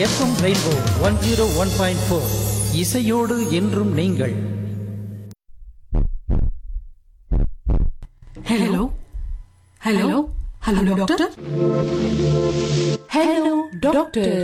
FM rainbow one zero one point four இசையோடு என்றும் நீங்கள் hello hello hello doctor hello doctor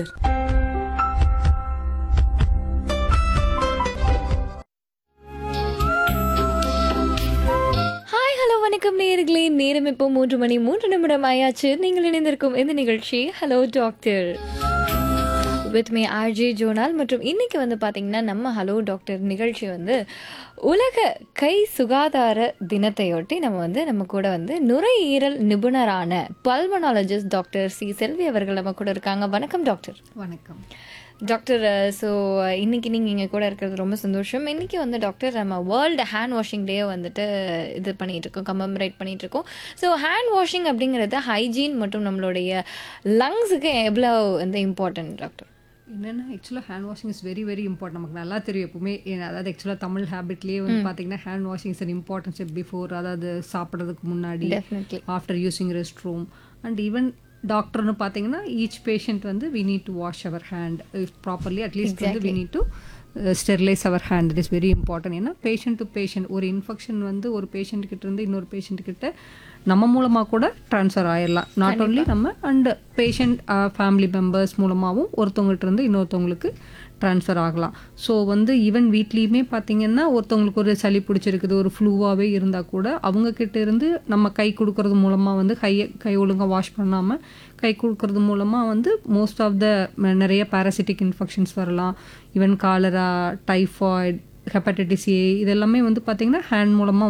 hi hello வணக்கம் நேயர்களே நேரம் இப்போ மூன்று மணி மூன்று நிமிடம் ஆயாச்சு நீங்கள் இணைந்திருக்கும் இந்த நிகழ்ச்சி hello doctor with me RJ ஜோனால் மற்றும் இன்னைக்கு வந்து பார்த்தீங்கன்னா நம்ம ஹலோ டாக்டர் நிகழ்ச்சி வந்து உலக கை சுகாதார தினத்தையொட்டி நம்ம வந்து நம்ம கூட வந்து நுரையீரல் நிபுணரான பல்மனாலஜிஸ்ட் டாக்டர் சி செல்வி அவர்கள் நம்ம கூட இருக்காங்க வணக்கம் டாக்டர் வணக்கம் டாக்டர் ஸோ இன்னைக்கு நீங்கள் இங்கே கூட இருக்கிறது ரொம்ப சந்தோஷம் இன்னைக்கு வந்து டாக்டர் நம்ம வேர்ல்டு ஹேண்ட் வாஷிங் டே வந்துட்டு இது பண்ணிட்டு இருக்கோம் கமமரேட் பண்ணிட்டு இருக்கோம் ஸோ ஹேண்ட் வாஷிங் அப்படிங்கிறது ஹைஜீன் மற்றும் நம்மளுடைய லங்ஸுக்கு எவ்வளோ வந்து இம்பார்ட்டன்ட் டாக்டர் என்னென்னா ஆக்சுவலாக hand washing is very very important நமக்கு நல்லா தெரியும் எப்பவுமே ஏன்னா, அதாவது ஆக்சுவலாக தமிழ் ஹேபிட்லேயே வந்து பார்த்தீங்கன்னா hand washing is an importance before அதாவது சாப்பிட்றதுக்கு முன்னாடி definitely after using rest room and even டாக்டர்னு பார்த்தீங்கன்னா ஈச் பேஷண்ட் வந்து we need to wash our hand properly at least வந்து we need to sterilize our hand it is very important ஏன்னா patient to patient ஒரு infection வந்து ஒரு patient கிட்ட இருந்து இன்னொரு பேஷண்ட் கிட்ட நம்ம மூலமாக கூட ட்ரான்ஸ்ஃபர் ஆயிடலாம் நாட் only நம்ம அண்ட் பேஷண்ட் ஃபேமிலி மெம்பர்ஸ் மூலமாகவும் ஒருத்தவங்ககிட்ட இருந்து இன்னொருத்தவங்களுக்கு ட்ரான்ஸ்ஃபர் ஆகலாம் ஸோ வந்து ஈவன் வீட்லேயுமே பார்த்தீங்கன்னா ஒருத்தவங்களுக்கு ஒரு சளி பிடிச்சிருக்குது ஒரு ஃப்ளூவாகவே இருந்தால் கூட அவங்க கிட்ட இருந்து நம்ம கை கொடுக்கறது மூலமாக வந்து கையை கை ஒழுங்காக வாஷ் பண்ணாமல் கை கொடுக்கறது மூலமாக வந்து மோஸ்ட் ஆஃப் த நிறைய பாராசிட்டிக் இன்ஃபெக்ஷன்ஸ் வரலாம் even cholera typhoid hepatitis A இதெல்லாமே வந்து பார்த்தீங்கன்னா ஹேண்ட் மூலமாக